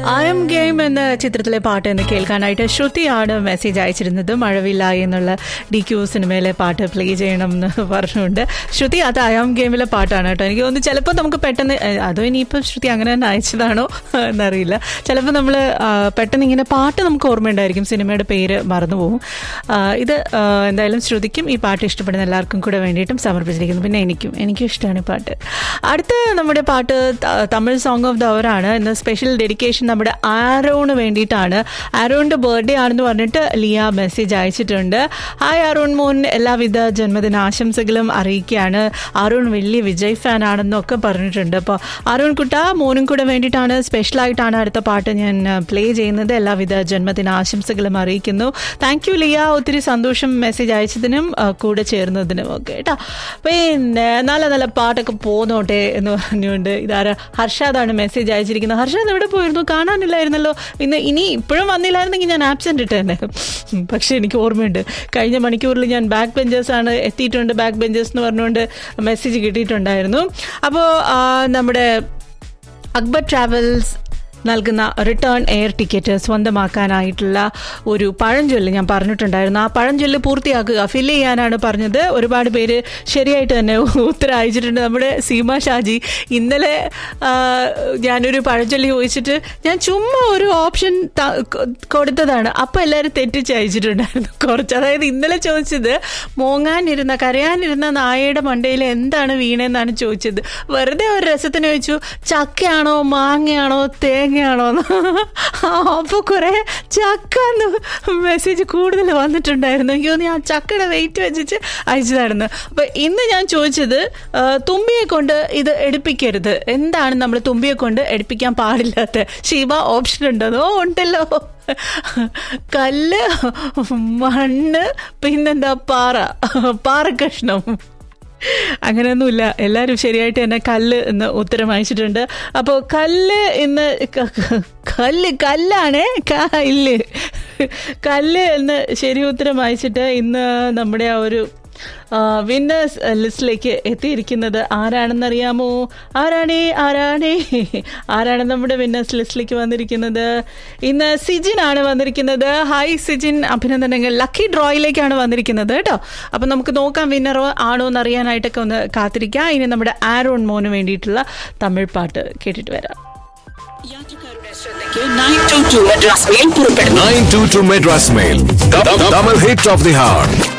I M game എന്ന ചിത്രത്തിലെ പാട്ട് എന്ന് കേൾക്കാനായിട്ട് ശ്രുതിയാണ് മെസ്സേജ് അയച്ചിരുന്നത് മഴവില്ല എന്നുള്ള ഡി ക്യു സിനിമയിലെ പാട്ട് പ്ലേ ചെയ്യണം എന്ന് പറഞ്ഞുകൊണ്ട് ശ്രുതി അത് ഐ എം ഗെയിമിലെ പാട്ടാണ് കേട്ടോ എനിക്ക് തോന്നുന്നു ചിലപ്പോൾ നമുക്ക് പെട്ടെന്ന് ഏഹ്, അതോ ഇനിയിപ്പോൾ ശ്രുതി അങ്ങനെ തന്നെ അയച്ചതാണോ എന്നറിയില്ല ചിലപ്പോൾ നമ്മൾ പെട്ടെന്ന് ഇങ്ങനെ പാട്ട് നമുക്ക് ഓർമ്മയുണ്ടായിരിക്കും സിനിമയുടെ പേര് മറന്നു പോകും ആ, ഇത് ആ, എന്തായാലും ശ്രുതിക്കും ഈ പാട്ട് ഇഷ്ടപ്പെടുന്ന എല്ലാവർക്കും കൂടെ വേണ്ടിയിട്ടും സമർപ്പിച്ചിരിക്കുന്നു പിന്നെ എനിക്കും എനിക്കും ഇഷ്ടമാണ് ഈ പാട്ട് അടുത്ത നമ്മുടെ പാട്ട് ത- Tamil song of the hour ആണ് ഇന്ന് സ്പെഷ്യൽ ഡെഡിക്കേഷൻ നമ്മുടെ ആരോണ് വേണ്ടിയിട്ടാണ് ആരോണിന്റെ ബർത്ത്ഡേ ആണെന്ന് പറഞ്ഞിട്ട് ലിയ മെസ്സേജ് അയച്ചിട്ടുണ്ട് ഹായ് ആരോൺ മോൻ എല്ലാവിധ ജന്മദിന ആശംസകളും അറിയിക്കുകയാണ് ആരോൺ വലിയ വിജയ് ഫാൻ ആണെന്നൊക്കെ പറഞ്ഞിട്ടുണ്ട് അപ്പോൾ ആരോൺ കുട്ട മോനും കൂടെ വേണ്ടിയിട്ടാണ് സ്പെഷ്യലായിട്ടാണ് അടുത്ത പാട്ട് ഞാൻ പ്ലേ ചെയ്യുന്നത് എല്ലാവിധ ജന്മദിന ആശംസകളും അറിയിക്കുന്നു താങ്ക് യു ലിയ ഒത്തിരി സന്തോഷം മെസ്സേജ് അയച്ചതിനും ആ, കൂടെ ചേർന്നതിനും ഒക്കെ കേട്ടോ പിന്നെ നല്ല നല്ല പാട്ടൊക്കെ പോന്നോട്ടെ എന്ന് പറഞ്ഞുകൊണ്ട് ഇതാരാ ഹർഷാദാണ് മെസ്സേജ് അയച്ചിരിക്കുന്നത് ഹർഷാദ് എവിടെ പോയിരുന്നു കാണാനില്ലായിരുന്നല്ലോ ഇന്ന് ഇനി ഇപ്പോഴും വന്നില്ലായിരുന്നെങ്കിൽ ഞാൻ ആബ്സെന്റ് ഇട്ടേനെ പക്ഷെ എനിക്ക് ഓർമ്മയുണ്ട് കഴിഞ്ഞ മണിക്കൂറിൽ ഞാൻ ബാക്ക് ബെഞ്ചേഴ്സ് ആണ് എത്തിയിട്ടുണ്ട് ബാക്ക് ബെഞ്ചേഴ്സ് എന്ന് പറഞ്ഞുകൊണ്ട് മെസ്സേജ് കിട്ടിയിട്ടുണ്ടായിരുന്നു അപ്പോൾ നമ്മുടെ അക്ബർ ട്രാവൽസ് നൽകുന്ന റിട്ടേൺ എയർ ടിക്കറ്റ് സ്വന്തമാക്കാനായിട്ടുള്ള ഒരു പഴഞ്ചൊല്ല് ഞാൻ പറഞ്ഞിട്ടുണ്ടായിരുന്നു ആ പഴഞ്ചൊല്ല് പൂർത്തിയാക്കുക ഫില്ല് ചെയ്യാനാണ് പറഞ്ഞത് ഒരുപാട് പേര് ശരിയായിട്ട് തന്നെ ഉത്തരം അയച്ചിട്ടുണ്ട് നമ്മുടെ സീമ ഷാജി ഇന്നലെ ആ, ഞാനൊരു പഴഞ്ചൊല്ല് ചോദിച്ചിട്ട് ഞാൻ ചുമ്മാ ഒരു ഓപ്ഷൻ ത- കൊ- കൊടുത്തതാണ് അപ്പം എല്ലാവരും തെറ്റിച്ച് അയച്ചിട്ടുണ്ടായിരുന്നു കുറച്ച് അതായത് ഇന്നലെ ചോദിച്ചത് മോങ്ങാനിരുന്ന കരയാനിരുന്ന നായയുടെ മണ്ടയിൽ എന്താണ് വീണേന്നാണ് ചോദിച്ചത് വെറുതെ ഒരു രസത്തിന് ചോദിച്ചു ചക്കയാണോ മാങ്ങയാണോ തേങ്ങയാണോ അപ്പോൾ കുറെ ചക്ക എന്ന് മെസ്സേജ് കൂടുതൽ വന്നിട്ടുണ്ടായിരുന്നു എനിക്ക് തോന്നി ആ ചക്കയുടെ വെയിറ്റ് വെച്ചിട്ട് അയച്ചതായിരുന്നു അപ്പൊ ഇന്ന് ഞാൻ ചോദിച്ചത് ആ, തുമ്പിയെ കൊണ്ട് ഇത് എടുപ്പിക്കരുത് എന്താണ് നമ്മൾ തുമ്പിയെ കൊണ്ട് എടുപ്പിക്കാൻ പാടില്ലാത്ത ശിവ ഓപ്ഷൻ ഉണ്ടോ ഓ ഉണ്ടല്ലോ കല്ല് മണ്ണ് പിന്നെന്താ പാറ പാറ കഷ്ണം അങ്ങനെയൊന്നുമില്ല എല്ലാവരും ശരിയായിട്ട് തന്നെ കല്ല് എന്ന് ഉത്തരം അയച്ചിട്ടുണ്ട് അപ്പോൾ കല്ല് ഇന്ന് ക- ക- കല്ല് കല്ലാണ് കല്ല് കല്ല് എന്ന് ശരി ഉത്തരം അയച്ചിട്ട് ഇന്ന് നമ്മുടെ ആ ഒരു വിന്നേഴ്സ് ലിസ്റ്റിലേക്ക് എത്തിയിരിക്കുന്നത് ആരാണെന്നറിയാമോ ആരാണേ ആരാണേ ആരാണ് നമ്മുടെ വിന്നേഴ്സ് ലിസ്റ്റിലേക്ക് വന്നിരിക്കുന്നത് ഇന്ന് സിജിൻ ആണ് വന്നിരിക്കുന്നത് ഹായ് സിജിൻ അഭിനന്ദനങ്ങൾ ലക്കി ഡ്രോയിലേക്കാണ് വന്നിരിക്കുന്നത് കേട്ടോ അപ്പം നമുക്ക് നോക്കാം വിന്നറോ ആണോ എന്ന് അറിയാനായിട്ടൊക്കെ ഒന്ന് കാത്തിരിക്കാം ഇനി നമ്മുടെ ആരോൺ മോന് വേണ്ടിയിട്ടുള്ള തമിഴ് പാട്ട് കേട്ടിട്ട് വരാം യാത്രക്കാരുടെ ശ്രദ്ധയ്ക്ക് 922 മദ്രാസ് മെയിൽ പുറപ്പെടുന്നു 922 Madras Mail. Double hit of the heart.